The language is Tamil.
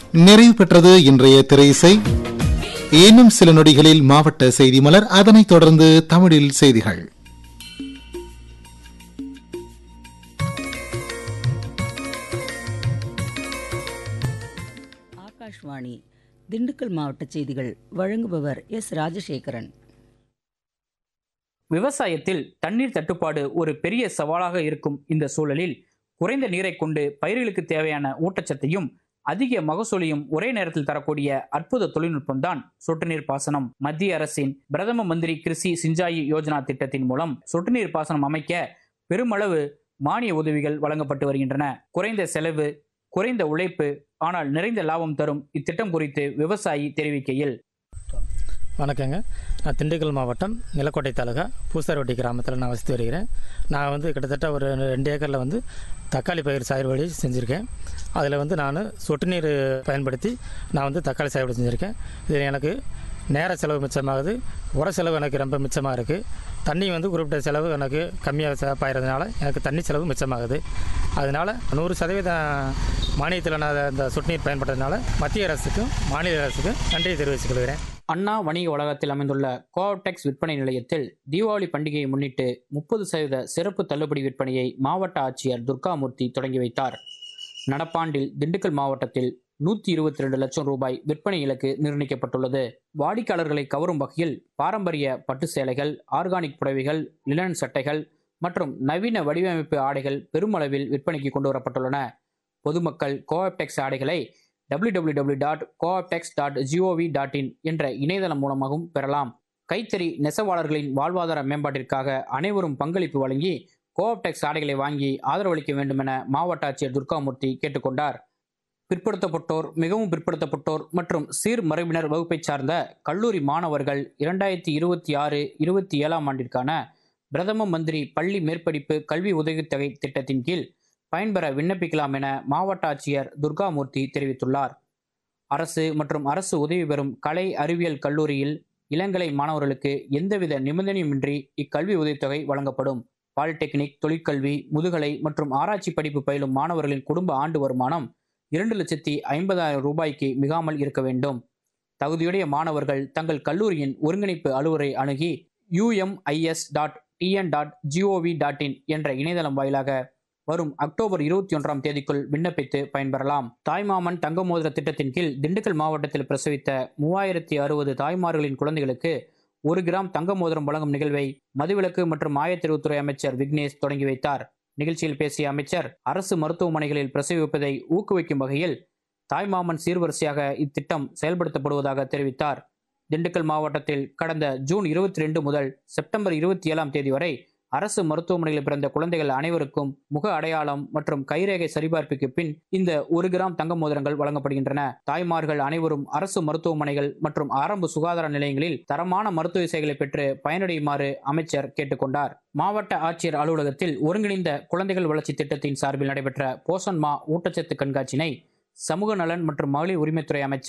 நிறைவு பெற்றது இன்றைய திரையிசை இன்னும் சில நொடிகளில் மாவட்ட செய்தி மலர் அதனைத் தொடர்ந்து தமிழில் செய்திகள் ஆகாஷ்வாணி திண்டுக்கல் மாவட்ட செய்திகள் வழங்குபவர் எஸ் ராஜசேகரன் விவசாயத்தில் தண்ணீர் தட்டுப்பாடு ஒரு பெரிய சவாலாக இருக்கும் இந்த சூழலில் குறைந்த நீரை கொண்டு பயிர்களுக்கு தேவையான ஊட்டச்சத்தையும் அதிக மகசூலையும் ஒரே நேரத்தில் தரக்கூடிய அற்புத தொழில்நுட்பம்தான் சொட்டு நீர் பாசனம் மத்திய அரசின் பிரதம மந்திரி கிருஷி சிஞ்சாயி யோஜனா திட்டத்தின் மூலம் சொட்டு நீர் பாசனம் அமைக்க பெருமளவு மானிய உதவிகள் வழங்கப்பட்டு வருகின்றன குறைந்த செலவு குறைந்த உழைப்பு ஆனால் நிறைந்த லாபம் தரும் இத்திட்டம் குறித்து விவசாயி தெரிவிக்கையில் வணக்கங்க நான் திண்டுக்கல் மாவட்டம் நிலக்கோட்டை தாலுகா பூசார்வட்டி கிராமத்தில் நான் வசித்து வருகிறேன் நான் வந்து கிட்டத்தட்ட ஒரு ரெண்டு ஏக்கரில் வந்து தக்காளி பயிர் சாகுபடி செஞ்சுருக்கேன் அதில் வந்து நான் சொட்டு நீர் பயன்படுத்தி நான் வந்து தக்காளி சாகுபடி செஞ்சுருக்கேன் இது எனக்கு நேர செலவு மிச்சமாகுது உர செலவு எனக்கு ரொம்ப மிச்சமாக இருக்குது தண்ணி வந்து குறிப்பிட்ட செலவு எனக்கு கம்மியாக பாயிறதுனால எனக்கு தண்ணி செலவு மிச்சமாகுது அதனால் நூறு சதவீதம் மானியத்தில் நான் இந்த சொட்டு நீர் பயன்படுறதுனால மத்திய அரசுக்கும் மாநில அரசுக்கும் நன்றியை தெரிவித்துக் கொள்கிறேன் அண்ணா வணிக வளாகத்தில் அமைந்துள்ள கோஆப்டெக்ஸ் விற்பனை நிலையத்தில் தீபாவளி பண்டிகையை முன்னிட்டு முப்பது சதவீத சிறப்பு தள்ளுபடி விற்பனையை மாவட்ட ஆட்சியர் துர்காமூர்த்தி தொடங்கி வைத்தார் நடப்பாண்டில் திண்டுக்கல் மாவட்டத்தில் நூற்றி இருபத்தி ரெண்டு லட்சம் ரூபாய் விற்பனை இலக்கு நிர்ணயிக்கப்பட்டுள்ளது வாடிக்கையாளர்களை கவரும் வகையில் பாரம்பரிய பட்டு சேலைகள் ஆர்கானிக் புடவைகள் லினன் சட்டைகள் மற்றும் நவீன வடிவமைப்பு ஆடைகள் பெருமளவில் விற்பனைக்கு கொண்டு வரப்பட்டுள்ளன பொதுமக்கள் கோஆப்டெக்ஸ் ஆடைகளை www.cooptex.gov.in dot Cooptex dot G O V dot in என்ற இணையதளம் மூலமாகவும் பெறலாம் கைத்தறி நெசவாளர்களின் வாழ்வாதார மேம்பாட்டிற்காக அனைவரும் பங்களிப்பு வழங்கி கோஆப்டெக்ஸ் ஆடைகளை வாங்கி ஆதரவளிக்க வேண்டும் என மாவட்ட ஆட்சியர் துர்காமூர்த்தி கேட்டுக்கொண்டார் பிற்படுத்தப்பட்டோர் மிகவும் பிற்படுத்தப்பட்டோர் மற்றும் சீர்மரபினர் வகுப்பைச் சார்ந்த கல்லூரி மாணவர்கள் இரண்டாயிரத்தி இருபத்தி ஆறு இருபத்தி ஏழாம் ஆண்டிற்கான பிரதம மந்திரி பள்ளி மேற்படிப்பு கல்வி உதவித்தொகை திட்டத்தின் கீழ் பயன்பெற விண்ணப்பிக்கலாம் என மாவட்ட ஆட்சியர் துர்காமூர்த்தி தெரிவித்துள்ளார் அரசு மற்றும் அரசு உதவி பெறும் கலை அறிவியல் கல்லூரியில் இளங்கலை மாணவர்களுக்கு எந்தவித நிபந்தனையுமின்றி இக்கல்வி உதவித்தொகை வழங்கப்படும் பாலிடெக்னிக் தொழிற்கல்வி முதுகலை மற்றும் ஆராய்ச்சி படிப்பு பயிலும் மாணவர்களின் குடும்ப ஆண்டு வருமானம் இரண்டு லட்சத்தி ஐம்பதாயிரம் ரூபாய்க்கு மிகாமல் இருக்க வேண்டும் தகுதியுடைய மாணவர்கள் தங்கள் கல்லூரியின் ஒருங்கிணைப்பு அலுவலரை அணுகி U M I S dot T N dot G O V dot in என்ற இணையதளம் வாயிலாக வரும் அக்டோபர் இருபத்தி ஒன்றாம் தேதிக்குள் விண்ணப்பித்து பயன்பெறலாம் தாய்மாமன் தங்க மோதிர திட்டத்தின் கீழ் திண்டுக்கல் மாவட்டத்தில் பிரசவித்த மூவாயிரத்தி அறுபது தாய்மார்களின் குழந்தைகளுக்கு ஒரு கிராம் தங்க மோதிரம் வழங்கும் நிகழ்வை மதுவிலக்கு மற்றும் ஆயத்தெரிவுத்துறை அமைச்சர் விக்னேஷ் தொடங்கி வைத்தார் நிகழ்ச்சியில் பேசிய அமைச்சர் அரசு மருத்துவமனைகளில் பிரசவிப்பதை ஊக்குவிக்கும் வகையில் தாய்மாமன் சீர்வரிசையாக இத்திட்டம் செயல்படுத்தப்படுவதாக தெரிவித்தார் திண்டுக்கல் மாவட்டத்தில் கடந்த ஜூன் இருபத்தி ரெண்டு முதல் செப்டம்பர் இருபத்தி ஏழாம் தேதி வரை அரசு மருத்துவமனைகளில் பிறந்த குழந்தைகள் அனைவருக்கும் முக அடையாளம் மற்றும் கைரேகை சரிபார்ப்புக்கு பின் இந்த ஒரு கிராம் தங்க மோதிரங்கள் வழங்கப்படுகின்றன தாய்மார்கள் அனைவரும் அரசு மருத்துவமனைகள் மற்றும் ஆரம்ப சுகாதார நிலையங்களில் தரமான மருத்துவ சேவைகளை பெற்று பயனடையுமாறு அமைச்சர் கேட்டுக்கொண்டார் மாவட்ட ஆட்சியர் அலுவலகத்தில் ஒருங்கிணைந்த குழந்தைகள் வளர்ச்சி திட்டத்தின் சார்பில் நடைபெற்ற போஷன் மா ஊட்டச்சத்து கண்காட்சியினை சமூக நலன் மற்றும் மகளிர் உரிமைத்துறை அமைச்சர்